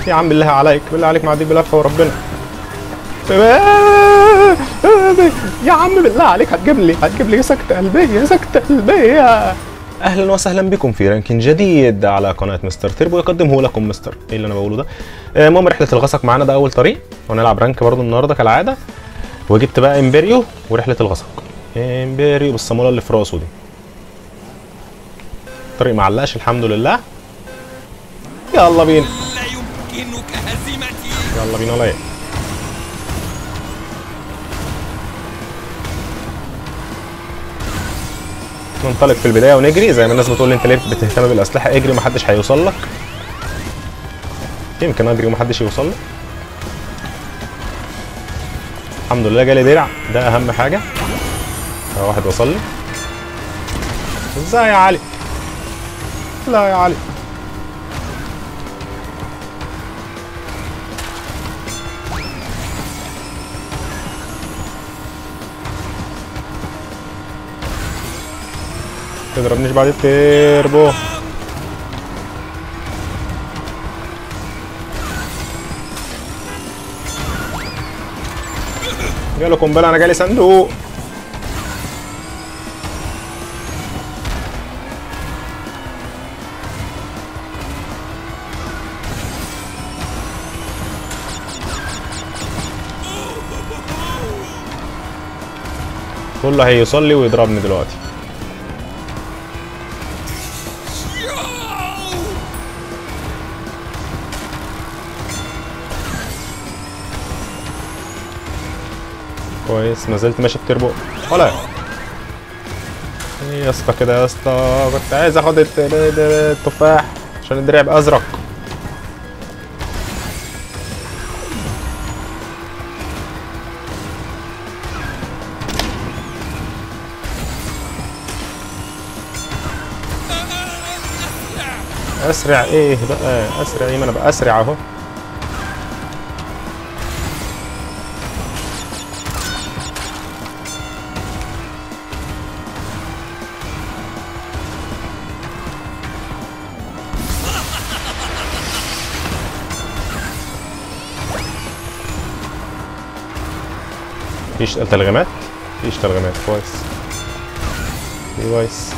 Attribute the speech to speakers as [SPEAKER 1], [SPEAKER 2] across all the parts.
[SPEAKER 1] يا عم بالله عليك بالله عليك معديك بلفه وربنا يا عم بالله عليك هتجيب لي هتجيب لي سكتة قلبية سكتة قلبية اهلا وسهلا بكم في رانكين جديد على قناه مستر تربو يقدمه لكم مستر ايه اللي انا بقوله ده آه، المهم رحله الغسق معانا ده اول طريق ونلعب رانك برضو النهارده كالعاده وجبت بقى امبريو ورحله الغسق امبريو بالصاموله اللي في راسه دي الطريق معلقش الحمد لله يلا بينا
[SPEAKER 2] لا يمكنك هزيمتي
[SPEAKER 1] يلا بينا ولا ايه ننطلق في البدايه ونجري زي ما الناس بتقول لي انت ليه بتهتم بالاسلحه اجري محدش هيوصل لك يمكن اجري ومحدش يوصل لي الحمد لله جالي درع ده اهم حاجه ده واحد وصل لي ازاي يا علي لا يا علي تضربنيش بعد التيربو جاله قنبله انا جالي صندوق كله هيصلي ويضربني دلوقتي كويس ما زلت ماشي بتربو ولا ايه يا اسطى كده يا اسطى كنت عايز اخد الت- ال- التفاح عشان الدرع يبقى ازرق اسرع ايه بقى اسرع ايه ما انا بقى اسرع اهو فيش تلغيمات فيش تلغيمات كويس كويس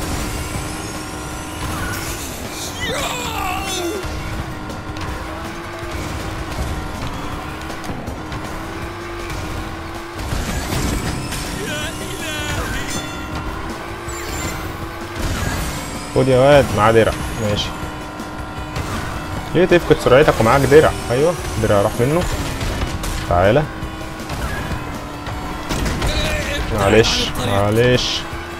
[SPEAKER 1] خد يا واد معاه درع ماشي ليه تفقد سرعتك ومعاك درع ايوه درع راح منه تعالى معلش معلش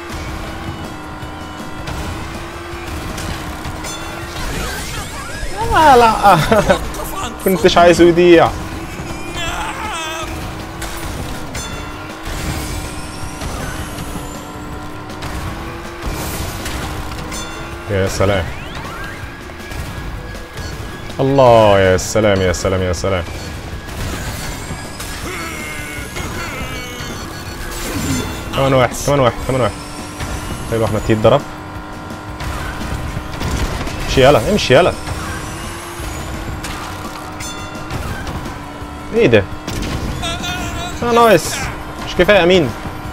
[SPEAKER 1] لا لا كنتش عايزه يضيع يا سلام الله يا سلام يا سلام يا سلام كمان واحد كمان واحد كمان واحد حلو احمد تيت ضرب امشي يلا امشي يلا ايه ده؟ اه نايس مش كفايه امين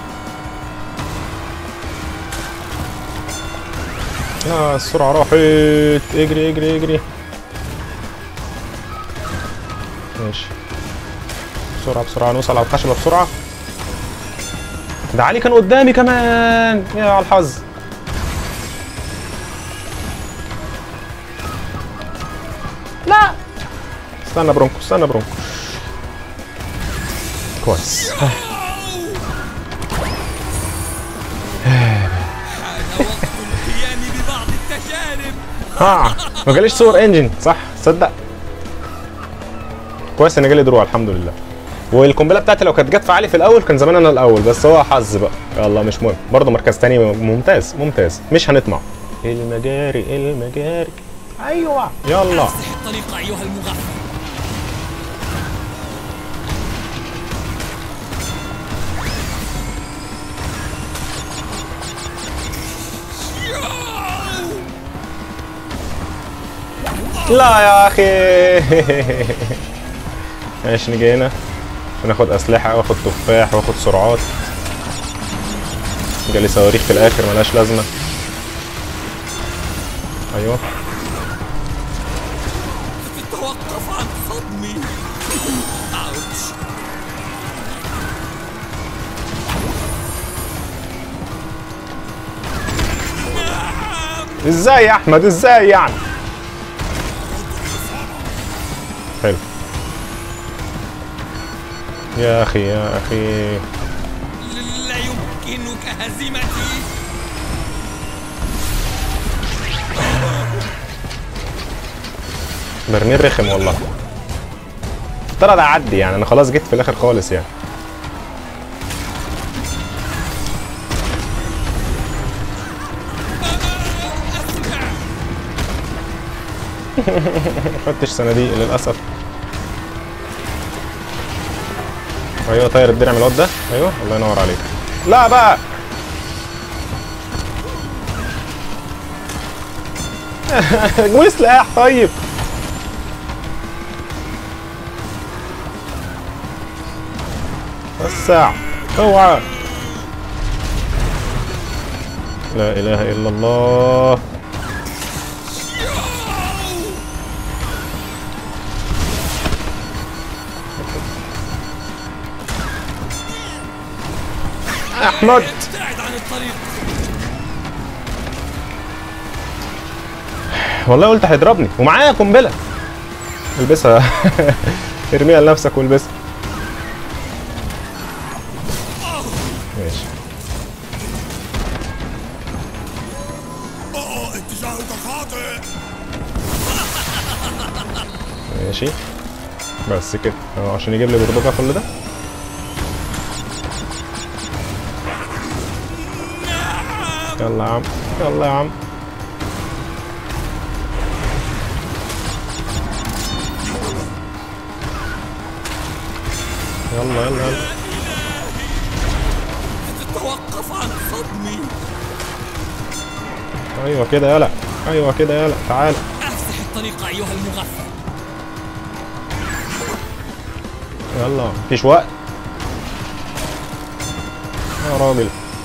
[SPEAKER 1] اه السرعه راحت اجري اجري اجري ماشي بسرعه بسرعه نوصل على الخشبه بسرعه ده علي كان قدامي كمان يا على الحظ لا استنى برونكو استنى برونكو كويس
[SPEAKER 2] القيام ببعض التجارب
[SPEAKER 1] ها ما جاليش صور انجن صح تصدق كويس ان جالي دروع الحمد لله والقنبله بتاعتي لو كانت جت في علي في الاول كان زمان انا الاول بس هو حظ بقى يلا مش مهم برضه مركز تاني ممتاز ممتاز مش هنطمع المجاري المجاري ايوه يلا
[SPEAKER 2] افسح الطريق ايها المغفل
[SPEAKER 1] لا يا اخي ماشي نيجي هنا ناخد اسلحه واخد تفاح واخد سرعات جالي صواريخ في الاخر ملهاش لازمه ايوه
[SPEAKER 2] توقف عن صدمي أوتش
[SPEAKER 1] ازاي يا احمد ازاي يعني حلو يا اخي يا اخي
[SPEAKER 2] لا يمكنك هزيمتي
[SPEAKER 1] برميل رخم والله ترى ده عدي يعني انا خلاص جيت في الاخر خالص يعني خدتش صناديق للاسف ايوه طاير الدرع من الواد ده ايوه الله ينور عليك لا بقى جول سلاح طيب وسع اوعى لا اله الا الله احمد
[SPEAKER 2] ابتعد عن الطريق
[SPEAKER 1] والله قلت هيضربني ومعايا قنبله البسها ارميها لنفسك والبسها ماشي
[SPEAKER 2] أوه اتجاهك خاطئ
[SPEAKER 1] ماشي بس كده أهو عشان يجيب لي بردقه كل ده يلا يا عم يلا يا عم يلا يلا يلا
[SPEAKER 2] توقف عن صدمي
[SPEAKER 1] ايوه كده يلا ايوه كده يلا تعال
[SPEAKER 2] أفسح الطريق أيها المغفل
[SPEAKER 1] يلا مفيش وقت يا راجل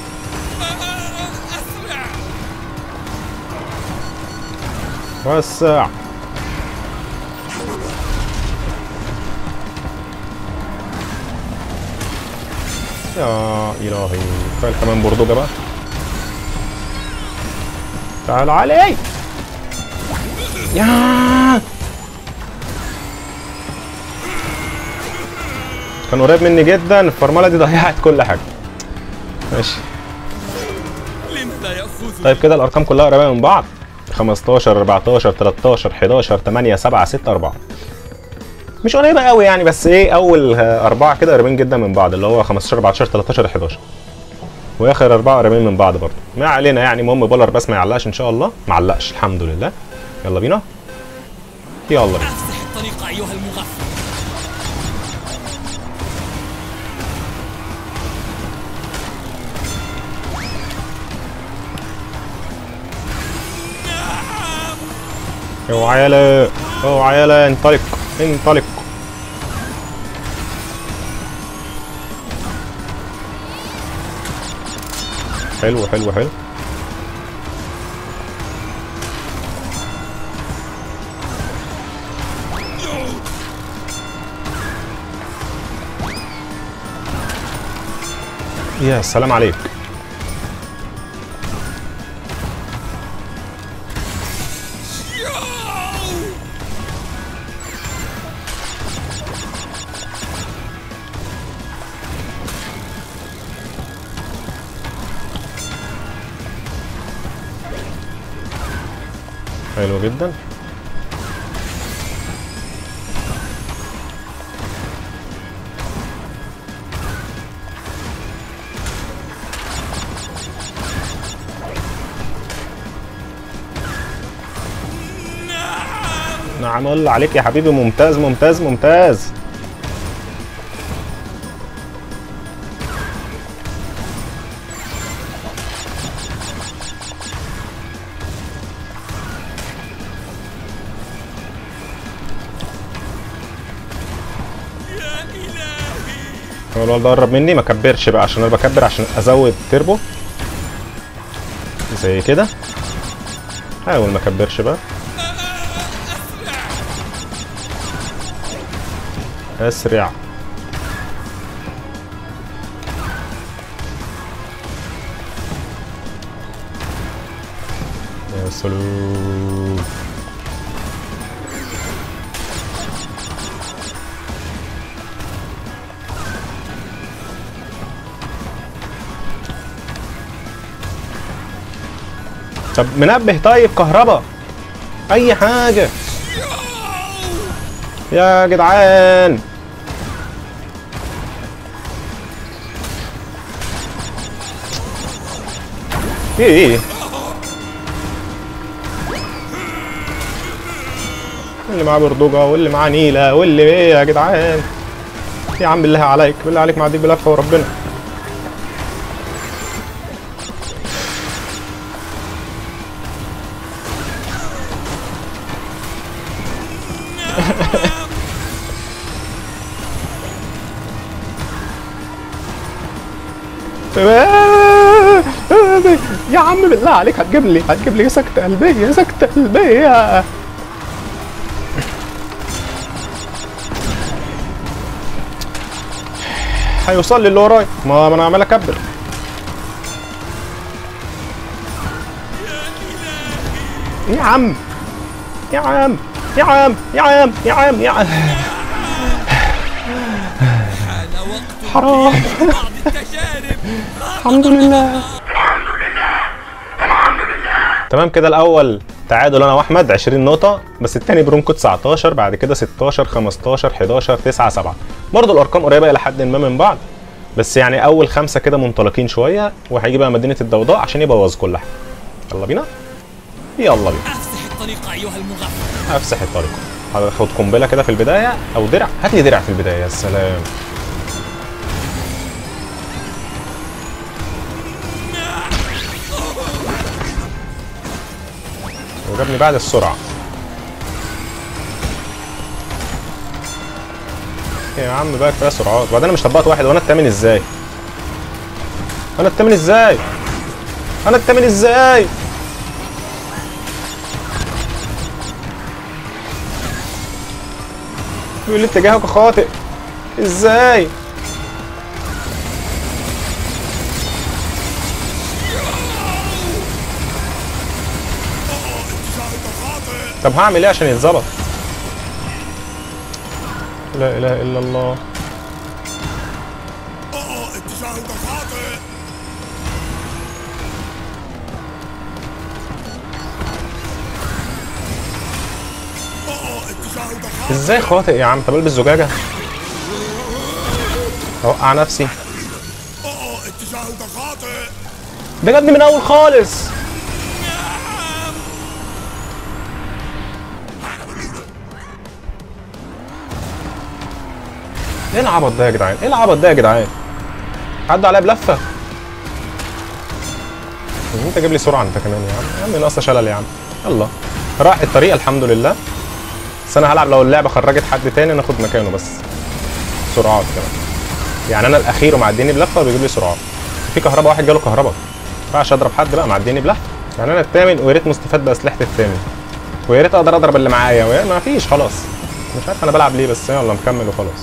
[SPEAKER 2] أسرع
[SPEAKER 1] وسع يا إلهي كفاية كمان بردوجة بقى تعال علي يا كان قريب مني جدا الفرمله دي ضيعت كل حاجه ماشي
[SPEAKER 2] لم لا يأخذ
[SPEAKER 1] طيب كده الارقام كلها قريبه من بعض 15 14 13 11 8 7 6 4 مش قريبه قوي يعني بس ايه اول آه، اربعه كده قريبين جدا من بعض اللي هو 15 14 13 11 واخر اربعه قريبين من بعض برضه ما علينا يعني المهم بولر بس ما يعلقش ان شاء الله ما علقش الحمد لله يلا بينا يلا بينا
[SPEAKER 2] أفسح الطريق أيها المغفل
[SPEAKER 1] اوعى يلا اوعى يلا انطلق انطلق حلو حلو حلو يا سلام عليك حلو جدا نعم الله عليك يا حبيبي ممتاز ممتاز ممتاز هو الولد ده قرب مني ما كبرش بقى عشان انا بكبر عشان ازود تربو زي كده حاول ما كبرش بقى اسرع يا سلام طب منبه طيب كهربا اي حاجه يا جدعان ايه ايه اللي معاه بردوجة واللي معاه نيلة واللي ايه يا جدعان يا عم بالله عليك بالله عليك معديك بلفة وربنا يا عم بالله عليك هتجيب لي هتجيب لي سكتة قلبية سكتة قلبية هيوصل لي اللي ورايا ما ما انا عمال اكبر يا عم يا عم يا عم يا عم يا عم يا عم
[SPEAKER 2] حان وقت
[SPEAKER 1] حرام
[SPEAKER 2] بعض التجارب
[SPEAKER 1] الحمد لله تمام كده الاول تعادل انا واحمد 20 نقطة بس التاني برونكو 19 بعد كده 16 15 11 9 7 برضه الارقام قريبة الى حد ما من بعض بس يعني اول خمسة كده منطلقين شوية وهيجي بقى مدينة الضوضاء عشان يبوظ كل حاجة يلا بينا يلا بينا
[SPEAKER 2] افسح الطريق ايها المغفل
[SPEAKER 1] افسح الطريق هاخد قنبلة كده في البداية او درع هات لي درع في البداية يا سلام وجابني بعد السرعة يا عم بقى كفايه سرعات وبعدين انا مش طبقت واحد وانا التامن ازاي؟ انا التامن ازاي؟ انا التامن ازاي؟ بيقول لي اتجاهك خاطئ ازاي؟ طب هعمل ايه عشان يتظبط؟ لا اله الا الله
[SPEAKER 2] اتجاهك خاطئ اتجاهك خاطئ
[SPEAKER 1] ازاي خاطئ يا عم طب البس زجاجه اوقع نفسي
[SPEAKER 2] اتجاهك خاطئ
[SPEAKER 1] ده جابني من اول خالص ايه العبط ده يا جدعان؟ ايه العبط ده يا جدعان؟ عدوا عليا بلفه انت جايب لي سرعه انت كمان يا عم يا عم ناقصه شلل يا عم يلا راح الطريق الحمد لله بس انا هلعب لو اللعبه خرجت حد تاني ناخد مكانه بس سرعات كمان يعني انا الاخير ومعديني بلفه وبيجيب لي سرعات في كهرباء واحد جاله كهرباء ما ينفعش اضرب حد بقى معديني بلفه يعني انا الثامن ويا ريت مستفاد باسلحه الثامن ويا ريت اقدر اضرب اللي معايا ويا ما فيش خلاص مش عارف انا بلعب ليه بس يلا نكمل وخلاص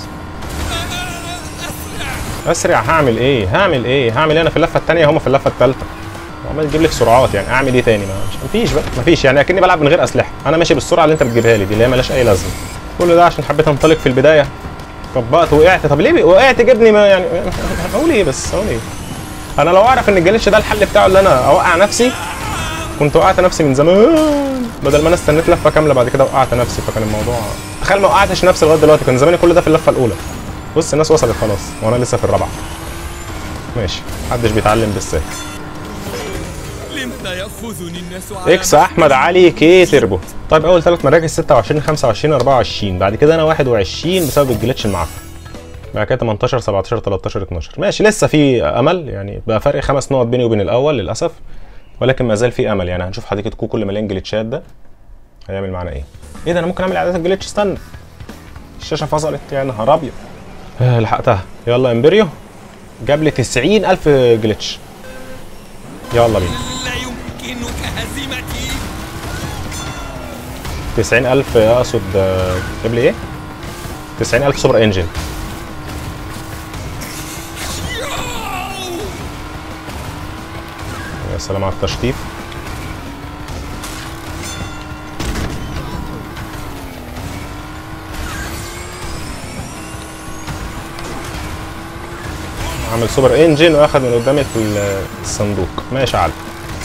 [SPEAKER 1] اسرع هعمل ايه هعمل ايه هعمل ايه انا في اللفه الثانيه هم في اللفه الثالثه عمال تجيب لي في سرعات يعني اعمل ايه تاني ما مش مفيش بقى مفيش يعني اكني بلعب من غير اسلحه انا ماشي بالسرعه اللي انت بتجيبها لي دي اللي هي مالهاش اي لازمه كل ده عشان حبيت انطلق في البدايه طبقت وقعت طب ليه بي- وقعت جبني ما يعني اقول ايه بس اقول ايه انا لو اعرف ان الجليتش ده الحل بتاعه اللي انا اوقع نفسي كنت وقعت نفسي من زمان بدل ما انا استنيت لفه كامله بعد كده وقعت نفسي فكان الموضوع تخيل ما وقعتش نفسي لغايه دلوقتي كان زماني كل ده في اللفه الاولى بص الناس وصلت خلاص وانا لسه في الرابعه ماشي محدش بيتعلم بالسهل
[SPEAKER 2] لماذا يأخذني الناس على
[SPEAKER 1] اكس احمد علي كي تربو طيب اول ثلاث مراكز 26 25 24 بعد كده انا 21 بسبب الجلitch المعفن بعد كده 18 17 13 12 ماشي لسه في امل يعني بقى فرق خمس نقط بيني وبين الاول للاسف ولكن ما زال في امل يعني هنشوف حديقه كوكو اللي مليان جليتشات ده هيعمل معانا ايه ايه ده انا ممكن اعمل اعداد الجليتش استنى الشاشه فصلت يا نهار ابيض آه لحقتها يلا امبريو جاب لي 90000 جلitch يلا بينا
[SPEAKER 2] لا يمكنك هزيمتي
[SPEAKER 1] 90000 اقصد آه، جاب لي ايه 90000 سوبر انجن يا سلام على التشطيب عامل سوبر انجن واخد من قدامي في الصندوق ماشي يا علي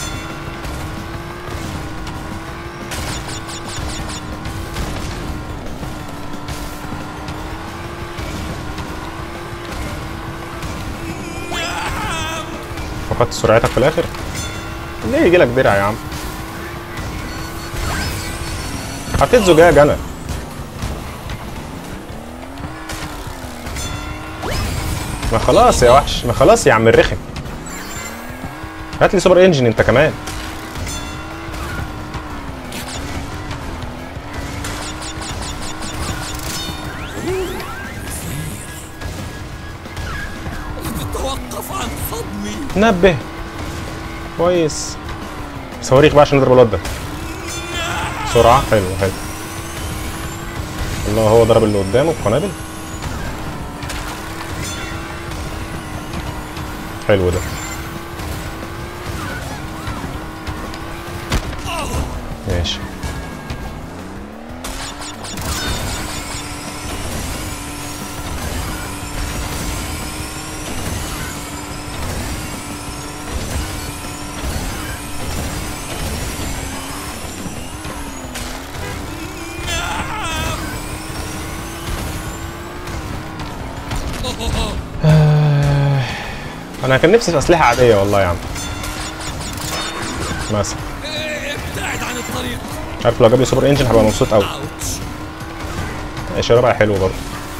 [SPEAKER 1] فقدت سرعتك في الاخر ليه يجي لك درع يا عم حطيت زجاج انا ما خلاص يا وحش ما خلاص يا عم الرخم هات لي سوبر انجن انت كمان
[SPEAKER 2] توقف عن صدمي
[SPEAKER 1] نبه كويس صواريخ بقى عشان نضرب الواد ده بسرعة حلو حلو الله هو ضرب اللي قدامه بقنابل حلو ده ماشي انا كان نفسي في اسلحه عاديه والله يا عم مثلا
[SPEAKER 2] ابتعد عن الطريق
[SPEAKER 1] عارف لو جاب لي سوبر انجن هبقى مبسوط قوي
[SPEAKER 2] اوتش
[SPEAKER 1] ماشي ربع حلو برضه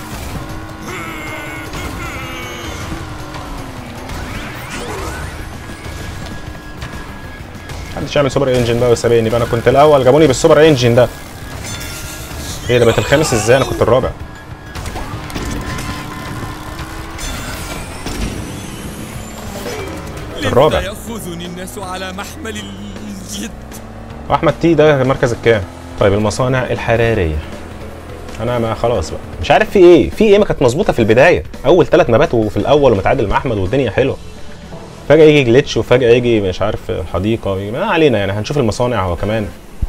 [SPEAKER 1] محدش يعمل سوبر انجن بقى وسابقني بقى انا كنت الاول جابوني بالسوبر انجن ده ايه ده بقيت الخامس ازاي انا كنت الرابع الرابع.
[SPEAKER 2] لماذا يأخذني الناس على محمل الجد
[SPEAKER 1] واحمد تي ده المركز الكام طيب المصانع الحراريه انا ما خلاص بقى مش عارف في ايه في ايه ما كانت مظبوطه في البدايه اول ثلاث مبات وفي الاول ومتعادل مع احمد والدنيا حلوه فجاه يجي جليتش وفجاه يجي مش عارف الحديقه ويجي ما علينا يعني هنشوف المصانع هو كمان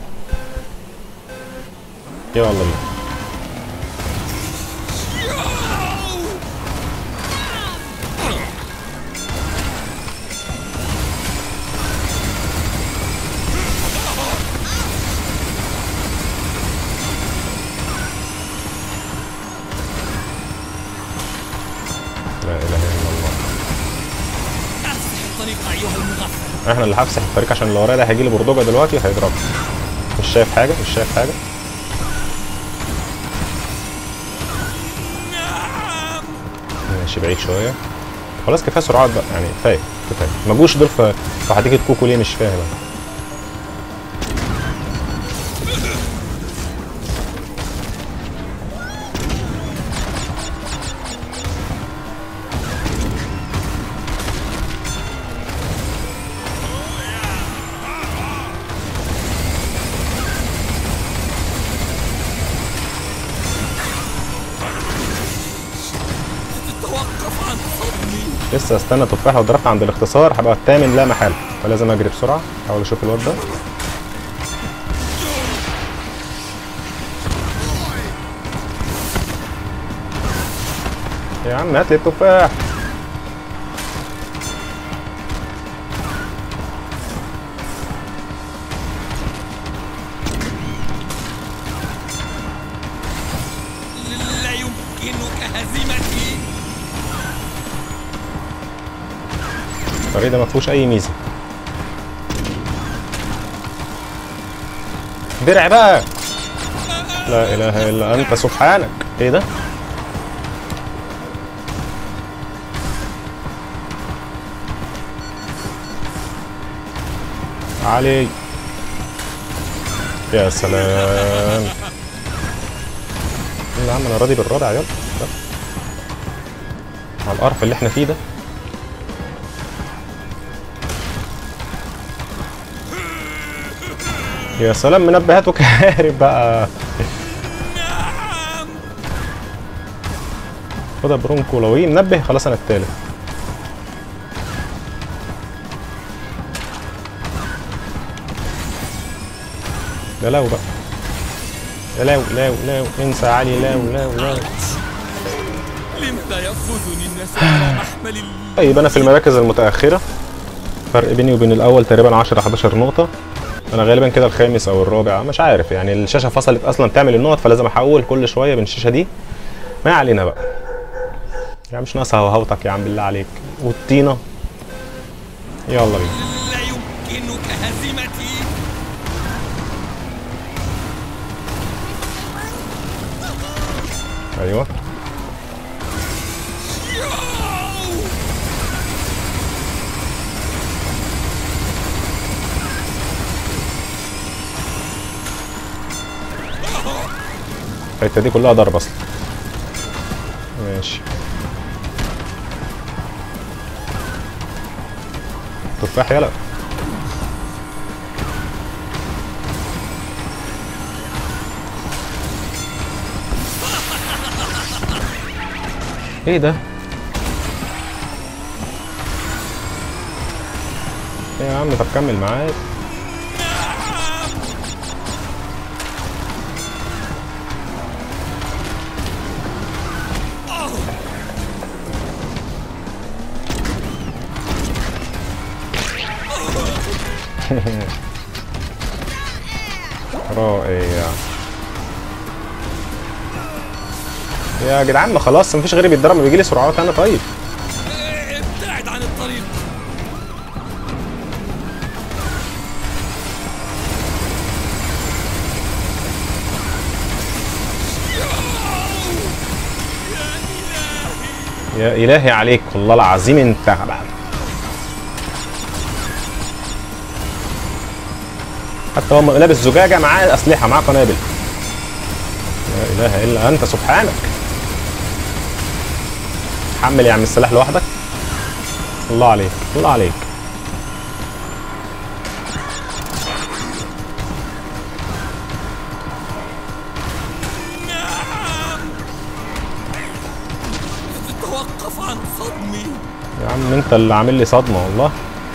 [SPEAKER 1] يلا بينا لا اله الا الله
[SPEAKER 2] أفسح الطريق أيها المغفل
[SPEAKER 1] احنا اللي هفسح الطريق عشان اللي ورايا ده هيجي لي بردوجه دلوقتي هيضربني مش شايف حاجه مش شايف حاجه ماشي بعيد شويه خلاص كفايه سرعات بقى يعني كفايه كفايه ما جوش دول في في حديقه كوكو ليه مش فاهم أنا.
[SPEAKER 2] توقف عن صدمي
[SPEAKER 1] لسه استنى تفاحه لو ضربت عند الاختصار هبقى الثامن لا محاله فلازم اجري بسرعه احاول اشوف الواد ده يا عم هات لي التفاح
[SPEAKER 2] لا يمكنك هزيمتي
[SPEAKER 1] الطريق ده ما فيهوش اي ميزه درع بقى لا اله الا انت سبحانك ايه ده علي يا سلام يلا يا عم انا راضي بالرابع يلا يلا. على القرف اللي احنا فيه ده يا سلام منبهات وكهارب بقى خدها برونكو لو ايه منبه خلاص انا التالت ده لو بقى ده لو لو لو انسى علي لو لو لو
[SPEAKER 2] لماذا يأخذني الناس على محمل ال...
[SPEAKER 1] طيب انا في المراكز المتاخره فرق بيني وبين الاول تقريبا 10 11 نقطه انا غالبا كده الخامس او الرابع مش عارف يعني الشاشه فصلت اصلا تعمل النقط فلازم احول كل شويه بين الشاشه دي ما علينا بقى يا عم مش ناقص هوهوتك يا عم بالله عليك والطينه يلا بينا
[SPEAKER 2] لا يمكنك هزيمتي
[SPEAKER 1] ايوه الحته دي كلها ضرب اصلا ماشي تفاح يلا ايه ده إيه يا عم طب كمل معاك رائع يا جدعان ما خلاص مفيش غيري بيتضرب ما بيجي لي سرعات انا طيب
[SPEAKER 2] ابتعد عن الطريق
[SPEAKER 1] يا الهي عليك والله العظيم انت بقى حتى هو لابس زجاجه معاه اسلحه معاه قنابل لا اله الا انت سبحانك حمل يا عم السلاح لوحدك الله عليك الله عليك
[SPEAKER 2] توقف عن صدمي
[SPEAKER 1] يا عم انت اللي عامل لي صدمه والله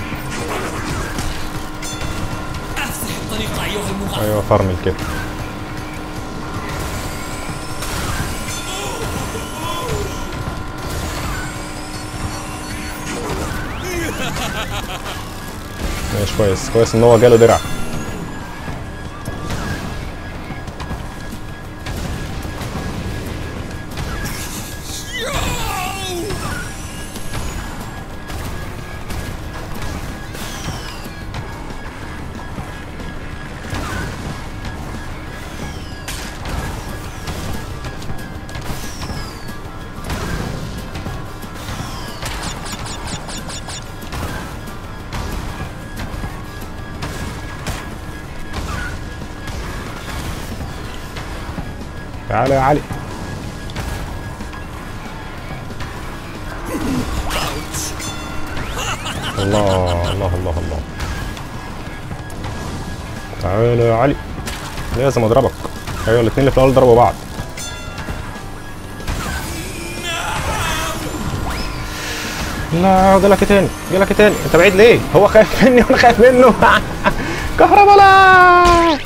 [SPEAKER 2] افسح الطريق ايها المغفل
[SPEAKER 1] ايوه فرمل كده ماشي كويس كويس ان هو جاله درع تعالى يا علي الله الله الله الله تعالى يا علي لازم اضربك ايوه الاثنين اللي في الاول ضربوا بعض لا جالك إيه تاني جالك إيه تاني انت بعيد ليه هو خايف مني وانا خايف منه كهرباء لا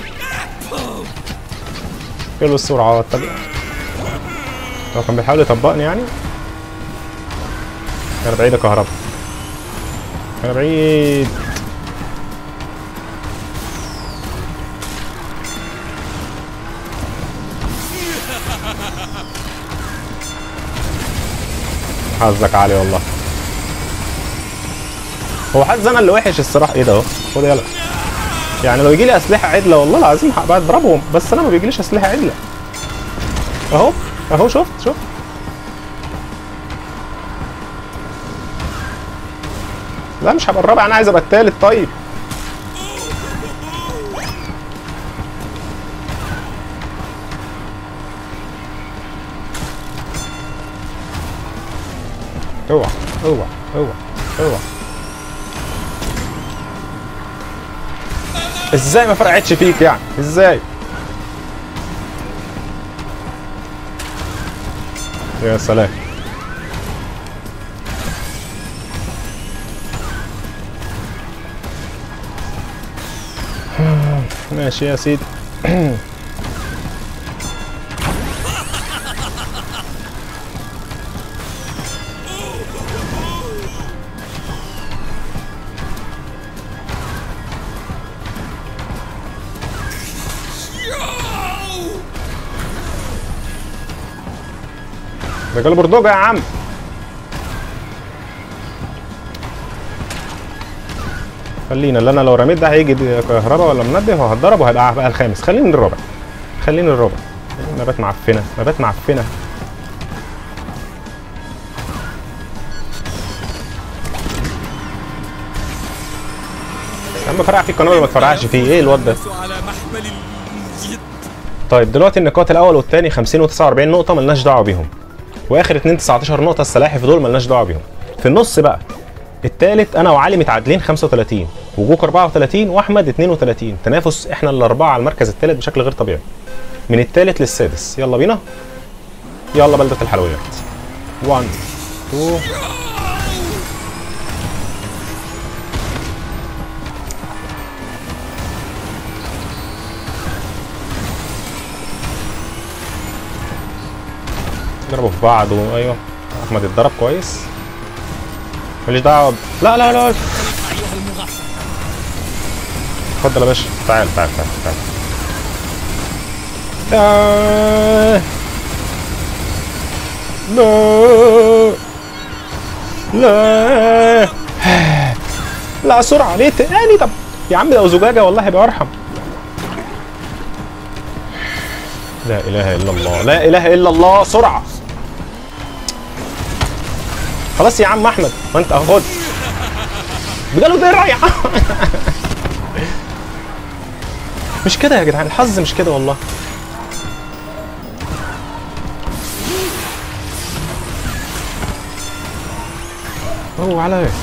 [SPEAKER 1] حلو السرعات طب هو كان بيحاول يطبقني يعني انا بعيد يا كهرباء انا بعيد حظك عالي والله هو حظ انا اللي وحش الصراحه ايه ده اهو خد يلا يعني لو يجي لي اسلحه عدله والله العظيم هبقى اضربهم بس انا ما بيجيليش اسلحه عدله اهو اهو شفت شفت لا مش هبقى الرابع انا عايز ابقى التالت طيب اوعى اوعى اوعى اوعى ازاي ما فرقتش فيك يعني ازاي يا سلام ماشي يا سيدي رجال بردوجة يا عم خلينا اللي انا لو رميت ده هيجي كهرباء ولا منبه وهتضرب وهيبقى بقى الخامس خليني الرابع خليني الرابع نبات معفنه نبات معفنه يا عم فرقع في القناه ولا ما تفرقعش فيه ايه الواد ده
[SPEAKER 2] على محمل الجد
[SPEAKER 1] طيب دلوقتي النقاط الاول والثاني 50 و49 نقطه ملناش دعوه بيهم واخر اتنين 19 نقطه السلاحف دول ملناش دعوه بيهم في النص بقى الثالث انا وعلي متعادلين 35 وجوك 34 واحمد 32 تنافس احنا الاربعه على المركز الثالث بشكل غير طبيعي من الثالث للسادس يلا بينا يلا بلده الحلويات 1 2 ضربوا في بعض وايوه احمد اتضرب كويس ماليش دعوه ب- لا لا لا
[SPEAKER 2] ايها المغفل
[SPEAKER 1] اتفضل يا باشا تعال تعال تعال تعال آه. لا لا لا سرعة ليه تاني طب يا عم لو زجاجة والله هيبقى أرحم لا إله إلا الله لا إله إلا الله سرعة خلاص يا عم أحمد ما أنت خد بجاله درع يا عم مش كده يا جدعان الحظ مش كده والله هو على ايه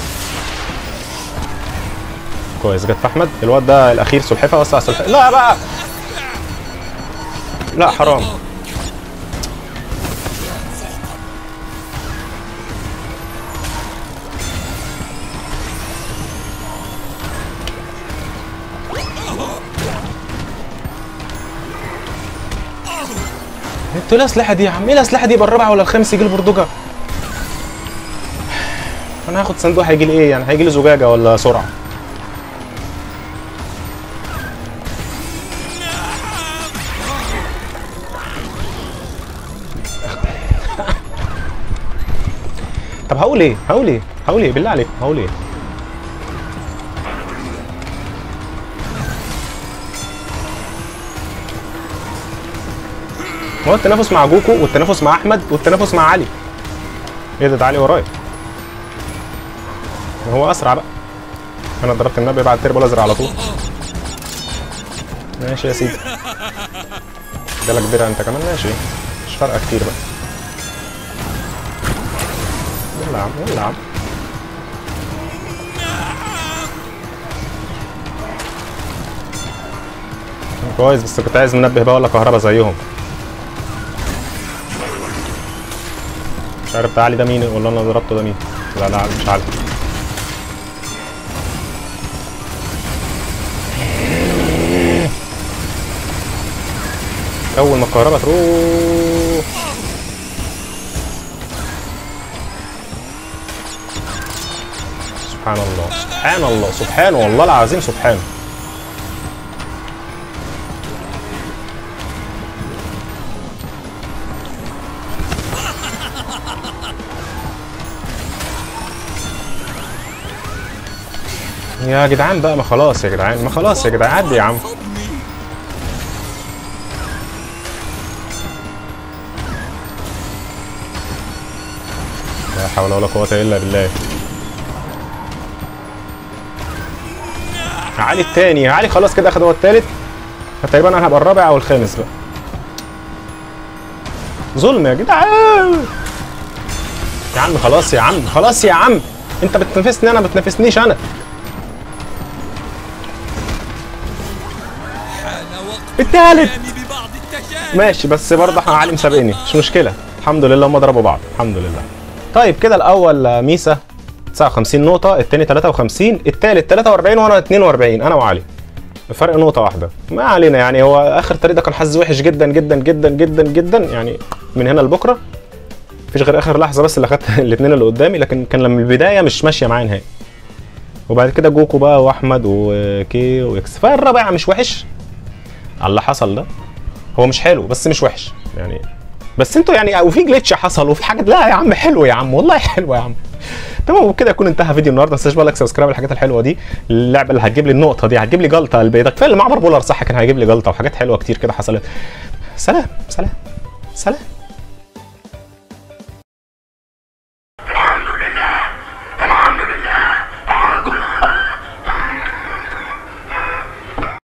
[SPEAKER 1] كويس جت في احمد الواد ده الاخير سلحفه وسع سلحفه لا بقى لا حرام انتوا ايه الاسلحه دي يا عم ايه الاسلحه دي يبقى الرابع ولا الخامس يجي له بردوجه انا هاخد صندوق هيجي لي ايه يعني هيجي لي زجاجه ولا سرعه طب هقول ايه هقول ايه هقول ايه بالله عليك هقول ايه ما هو التنافس مع جوكو والتنافس مع احمد والتنافس مع علي ايه ده ده علي ورايا هو اسرع بقى انا ضربت النبي بعد تربو الازرق على طول ماشي يا سيدي جالك درع انت كمان ماشي مش فارقه كتير بقى يلا يا عم يلا يا عم كويس بس كنت عايز منبه بقى ولا كهربا زيهم مش عارف ده علي ده مين ولا انا ضربته ده مين لا لا مش علي اول ما الكهرباء تروح سبحان الله سبحان الله سبحان والله العظيم سبحان يا جدعان بقى ما خلاص يا جدعان ما خلاص يا جدعان عدي يا عم
[SPEAKER 2] صدمي
[SPEAKER 1] لا حول ولا قوة إلا بالله علي التاني علي خلاص كده أخد هو التالت فتقريبا أنا هبقى الرابع أو الخامس بقى ظلم يا جدعان يا عم خلاص يا عم خلاص يا عم انت بتنافسني انا ما بتنافسنيش انا
[SPEAKER 2] حان وقت
[SPEAKER 1] التالت
[SPEAKER 2] القيام ببعض التجارب
[SPEAKER 1] ماشي بس برضه احنا علي مسابقني مش مشكله الحمد لله هم ضربوا بعض الحمد لله طيب كده الاول آه، ميسا 59 نقطة، التاني 53 التالت 43 وانا 42 انا وعلي فرق نقطة واحدة ما علينا يعني هو اخر طريق ده كان حظ وحش جدا جدا جدا جدا جدا يعني من هنا لبكرة مفيش غير اخر لحظة بس اللي اخدت الاثنين اللي قدامي لكن كان لما البداية مش ماشية معايا نهائي وبعد كده جوكو بقى واحمد وكي واكس فالرابع مش وحش على اللي حصل ده هو مش حلو بس مش وحش يعني بس انتوا يعني وفي جلitch حصل وفي حاجه لا يا عم حلو يا عم والله حلو يا عم تمام وبكده يكون انتهى فيديو النهارده ما تنساش بقى لايك سبسكرايب الحاجات الحلوه دي اللعبه اللي هتجيب لي النقطه دي هتجيب لي جلطه البيضه كفايه اللي معبر بولر صح كان هيجيب لي جلطه وحاجات حلوه كتير كده حصلت سلام سلام سلام